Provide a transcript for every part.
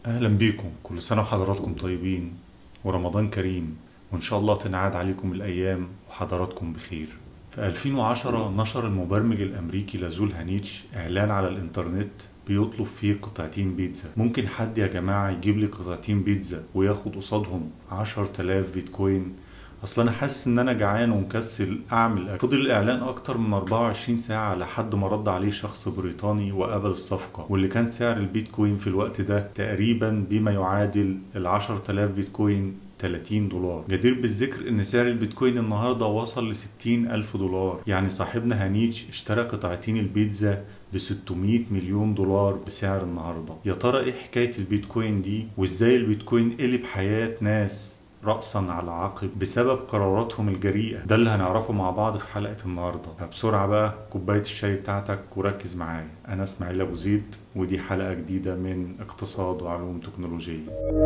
أهلا بيكم كل سنة وحضراتكم طيبين ورمضان كريم وإن شاء الله تنعاد عليكم الأيام وحضراتكم بخير في 2010 نشر المبرمج الأمريكي لازول هانيتش إعلان على الإنترنت بيطلب فيه قطعتين بيتزا ممكن حد يا جماعة يجيب لي قطعتين بيتزا وياخد قصادهم 10000 بيتكوين اصل انا حاسس ان انا جعان ومكسل اعمل اكل فضل الاعلان اكتر من 24 ساعة لحد ما رد عليه شخص بريطاني وقبل الصفقة واللي كان سعر البيتكوين في الوقت ده تقريبا بما يعادل ال 10000 بيتكوين 30 دولار جدير بالذكر ان سعر البيتكوين النهارده وصل ل 60 الف دولار يعني صاحبنا هانيتش اشترى قطعتين البيتزا ب 600 مليون دولار بسعر النهارده يا ترى ايه حكايه البيتكوين دي وازاي البيتكوين قلب حياه ناس رأسا على عقب بسبب قراراتهم الجريئة ده اللي هنعرفه مع بعض في حلقة النهاردة فبسرعة بقى كوباية الشاي بتاعتك وركز معايا أنا إسماعيل أبو زيد ودي حلقة جديدة من اقتصاد وعلوم تكنولوجية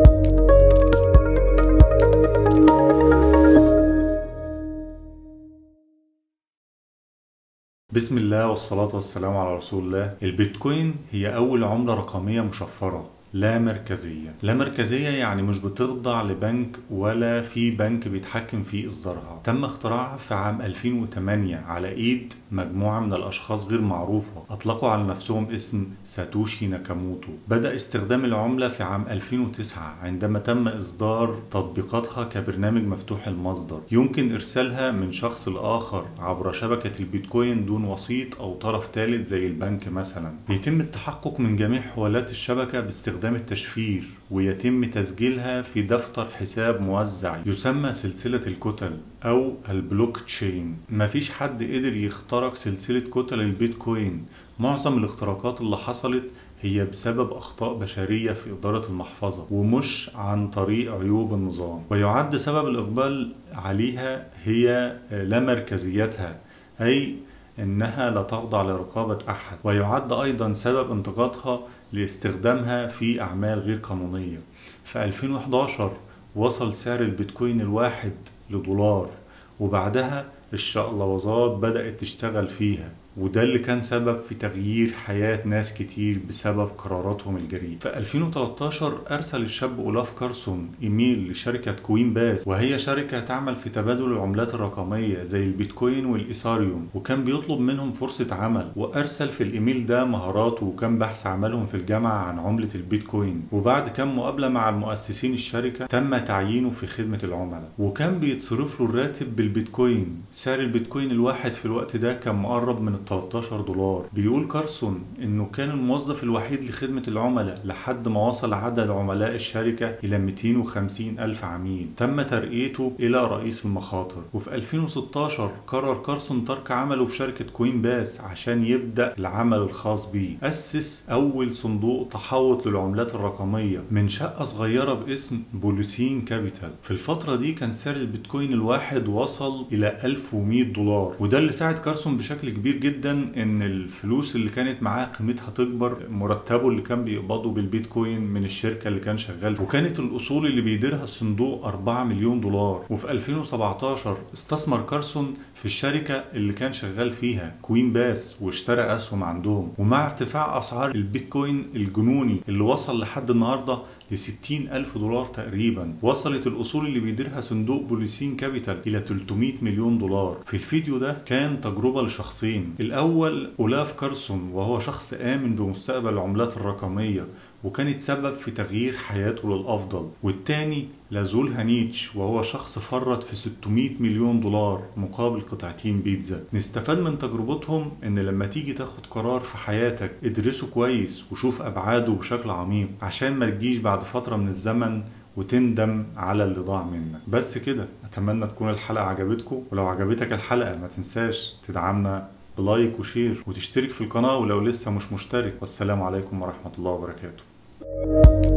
بسم الله والصلاة والسلام على رسول الله البيتكوين هي أول عملة رقمية مشفرة لا مركزية لا مركزية يعني مش بتخضع لبنك ولا في بنك بيتحكم في إصدارها تم اختراعها في عام 2008 على إيد مجموعة من الأشخاص غير معروفة أطلقوا على نفسهم اسم ساتوشي ناكاموتو بدأ استخدام العملة في عام 2009 عندما تم إصدار تطبيقاتها كبرنامج مفتوح المصدر يمكن إرسالها من شخص لآخر عبر شبكة البيتكوين دون وسيط أو طرف ثالث زي البنك مثلا يتم التحقق من جميع حوالات الشبكة باستخدام استخدام التشفير ويتم تسجيلها في دفتر حساب موزع يسمى سلسلة الكتل أو البلوك تشين مفيش حد قدر يخترق سلسلة كتل البيتكوين معظم الاختراقات اللي حصلت هي بسبب أخطاء بشرية في إدارة المحفظة ومش عن طريق عيوب النظام ويعد سبب الإقبال عليها هي لا مركزيتها أي إنها لا تخضع لرقابة أحد ويعد أيضا سبب انتقادها لاستخدامها في أعمال غير قانونية في 2011 وصل سعر البيتكوين الواحد لدولار وبعدها الشقلوظات بدأت تشتغل فيها وده اللي كان سبب في تغيير حياة ناس كتير بسبب قراراتهم الجريئة في 2013 أرسل الشاب أولاف كارسون إيميل لشركة كوين باس وهي شركة تعمل في تبادل العملات الرقمية زي البيتكوين والإيثاريوم وكان بيطلب منهم فرصة عمل وأرسل في الإيميل ده مهاراته وكان بحث عملهم في الجامعة عن عملة البيتكوين وبعد كام مقابلة مع المؤسسين الشركة تم تعيينه في خدمة العملاء وكان بيتصرف له الراتب بالبيتكوين سعر البيتكوين الواحد في الوقت ده كان مقرب من 13 دولار بيقول كارسون انه كان الموظف الوحيد لخدمة العملاء لحد ما وصل عدد عملاء الشركة الى 250 الف عميل تم ترقيته الى رئيس المخاطر وفي 2016 قرر كارسون ترك عمله في شركة كوين باس عشان يبدأ العمل الخاص بيه أسس أول صندوق تحوط للعملات الرقمية من شقة صغيرة باسم بوليسين كابيتال في الفترة دي كان سعر البيتكوين الواحد وصل إلى 1100 دولار وده اللي ساعد كارسون بشكل كبير جدا جدا ان الفلوس اللي كانت معاه قيمتها تكبر مرتبه اللي كان بيقبضه بالبيتكوين من الشركه اللي كان شغال وكانت الاصول اللي بيديرها الصندوق 4 مليون دولار وفي 2017 استثمر كارسون في الشركة اللي كان شغال فيها كوين باس واشترى أسهم عندهم ومع ارتفاع أسعار البيتكوين الجنوني اللي وصل لحد النهاردة ل 60 ألف دولار تقريبا وصلت الأصول اللي بيديرها صندوق بوليسين كابيتال إلى 300 مليون دولار في الفيديو ده كان تجربة لشخصين الأول أولاف كارسون وهو شخص آمن بمستقبل العملات الرقمية وكانت سبب في تغيير حياته للأفضل والتاني لازول هانيتش وهو شخص فرط في 600 مليون دولار مقابل قطعتين بيتزا نستفاد من تجربتهم ان لما تيجي تاخد قرار في حياتك ادرسه كويس وشوف ابعاده بشكل عميق عشان ما تجيش بعد فترة من الزمن وتندم على اللي ضاع منك بس كده اتمنى تكون الحلقة عجبتكم ولو عجبتك الحلقة ما تنساش تدعمنا بلايك وشير وتشترك في القناة ولو لسه مش مشترك والسلام عليكم ورحمة الله وبركاته